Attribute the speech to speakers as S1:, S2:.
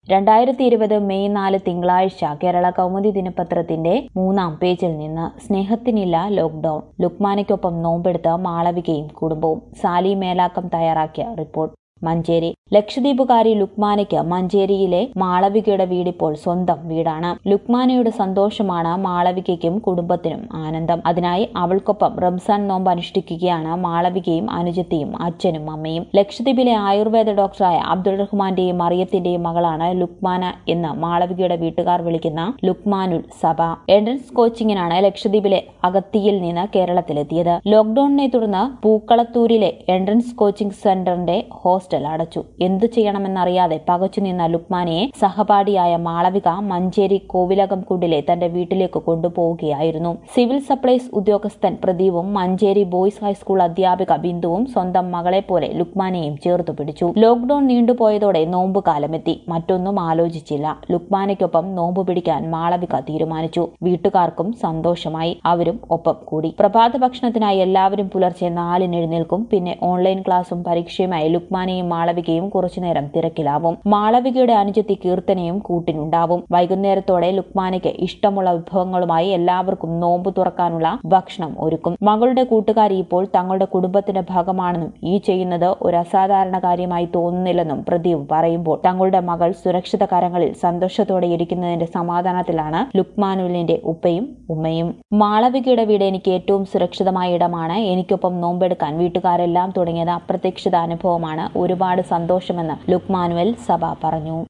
S1: രണ്ടായിരത്തി ഇരുപത് മെയ് നാല് തിങ്കളാഴ്ച കേരള കൗമുദി ദിനപത്രത്തിന്റെ മൂന്നാം പേജിൽ നിന്ന് സ്നേഹത്തിനില്ല ലോക്ഡൌൺ ലുക്മാനയ്ക്കൊപ്പം നോമ്പെടുത്ത മാളവികയും കുടുംബവും സാലി മേലാക്കം തയ്യാറാക്കിയ റിപ്പോർട്ട് മഞ്ചേരി ലക്ഷദ്വീപുകാരി ലുക്മാനയ്ക്ക് മഞ്ചേരിയിലെ മാളവികയുടെ വീടിപ്പോൾ സ്വന്തം വീടാണ് ലുക്മാനയുടെ സന്തോഷമാണ് മാളവികയ്ക്കും കുടുംബത്തിനും ആനന്ദം അതിനായി അവൾക്കൊപ്പം റംസാൻ നോമ്പ് അനുഷ്ഠിക്കുകയാണ് മാളവികയും അനുജത്തിയും അച്ഛനും അമ്മയും ലക്ഷദ്വീപിലെ ആയുർവേദ ഡോക്ടറായ അബ്ദുൾ റഹ്മാന്റെയും മറിയത്തിന്റെയും മകളാണ് ലുക്മാന എന്ന് മാളവികയുടെ വീട്ടുകാർ വിളിക്കുന്ന ലുക്മാനുൽ സഭ എൻട്രൻസ് കോച്ചിങ്ങിനാണ് ലക്ഷദ്വീപിലെ അഗത്തിയിൽ നിന്ന് കേരളത്തിലെത്തിയത് ലോക്ഡൌണിനെ തുടർന്ന് പൂക്കളത്തൂരിലെ എൻട്രൻസ് കോച്ചിംഗ് സെന്ററിന്റെ ഹോസ്റ്റൽ അടച്ചു എന്തു ചെയ്യണമെന്നറിയാതെ പകച്ചു നിന്ന ലുക്മാനയെ സഹപാഠിയായ മാളവിക മഞ്ചേരി കോവിലകം കുണ്ടിലെ തന്റെ വീട്ടിലേക്ക് കൊണ്ടുപോവുകയായിരുന്നു സിവിൽ സപ്ലൈസ് ഉദ്യോഗസ്ഥൻ പ്രദീപും മഞ്ചേരി ബോയ്സ് ഹൈസ്കൂൾ അധ്യാപിക ബിന്ദുവും സ്വന്തം മകളെ പോലെ ലുക്മാനയെയും ചേർത്തു പിടിച്ചു ലോക്ഡൌൺ നീണ്ടുപോയതോടെ നോമ്പ് കാലമെത്തി മറ്റൊന്നും ആലോചിച്ചില്ല ലുക്മാനയ്ക്കൊപ്പം നോമ്പ് പിടിക്കാൻ മാളവിക തീരുമാനിച്ചു വീട്ടുകാർക്കും സന്തോഷമായി അവരും ഒപ്പം കൂടി പ്രഭാത ഭക്ഷണത്തിനായി എല്ലാവരും പുലർച്ചെ നാലിന് എഴുന്നേൽക്കും പിന്നെ ഓൺലൈൻ ക്ലാസും പരീക്ഷയുമായി ലുക്മാനയും മാളവികയും കുറച്ചുനേരം തിരക്കിലാവും മാളവികയുടെ അനുജത്തി കീർത്തനയും കൂട്ടിനുണ്ടാവും വൈകുന്നേരത്തോടെ ലുക്മാനയ്ക്ക് ഇഷ്ടമുള്ള വിഭവങ്ങളുമായി എല്ലാവർക്കും നോമ്പ് തുറക്കാനുള്ള ഭക്ഷണം ഒരുക്കും മകളുടെ കൂട്ടുകാരി ഇപ്പോൾ തങ്ങളുടെ കുടുംബത്തിന്റെ ഭാഗമാണെന്നും ഈ ചെയ്യുന്നത് ഒരു അസാധാരണ കാര്യമായി തോന്നുന്നില്ലെന്നും പ്രദീപ് പറയുമ്പോൾ തങ്ങളുടെ മകൾ സുരക്ഷിത കരങ്ങളിൽ സന്തോഷത്തോടെ ഇരിക്കുന്നതിന്റെ സമാധാനത്തിലാണ് ലുക്മാനുലിന്റെ ഉപ്പയും ഉമ്മയും മാളവികയുടെ വീട് എനിക്ക് ഏറ്റവും സുരക്ഷിതമായ ഇടമാണ് എനിക്കൊപ്പം നോമ്പെടുക്കാൻ വീട്ടുകാരെല്ലാം തുടങ്ങിയത് അപ്രതീക്ഷിത അനുഭവമാണ് ഒരുപാട് സന്തോഷമെന്ന് ലുക്മാനുവൽ സഭ പറഞ്ഞു